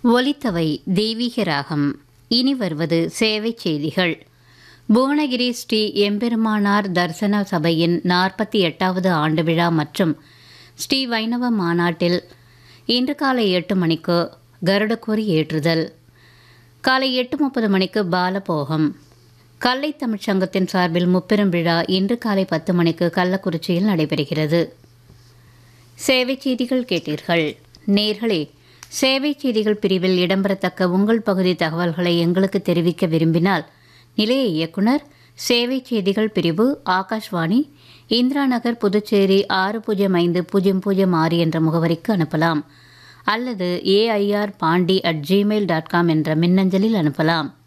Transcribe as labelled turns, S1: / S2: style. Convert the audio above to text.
S1: ஒலித்தவை தெய்வீக ராகம் இனி வருவது சேவை செய்திகள் புவனகிரி ஸ்ரீ எம்பெருமானார் தர்சன சபையின் நாற்பத்தி எட்டாவது ஆண்டு விழா மற்றும் ஸ்ரீ வைணவ மாநாட்டில் இன்று காலை எட்டு மணிக்கு கருடக்கோரி ஏற்றுதல் காலை எட்டு முப்பது மணிக்கு பாலபோகம் கல்லை தமிழ்ச் சங்கத்தின் சார்பில் முப்பெரும் விழா இன்று காலை பத்து மணிக்கு கள்ளக்குறிச்சியில் நடைபெறுகிறது சேவை செய்திகள் கேட்டீர்கள் நேர்களே சேவை செய்திகள் பிரிவில் இடம்பெறத்தக்க உங்கள் பகுதி தகவல்களை எங்களுக்கு தெரிவிக்க விரும்பினால் நிலைய இயக்குனர் சேவை செய்திகள் பிரிவு ஆகாஷ்வாணி இந்திரா நகர் புதுச்சேரி ஆறு பூஜ்ஜியம் ஐந்து பூஜ்ஜியம் பூஜ்ஜியம் ஆறு என்ற முகவரிக்கு அனுப்பலாம் அல்லது AIR Pandi at Gmail dot com என்ற மின்னஞ்சலில் அனுப்பலாம்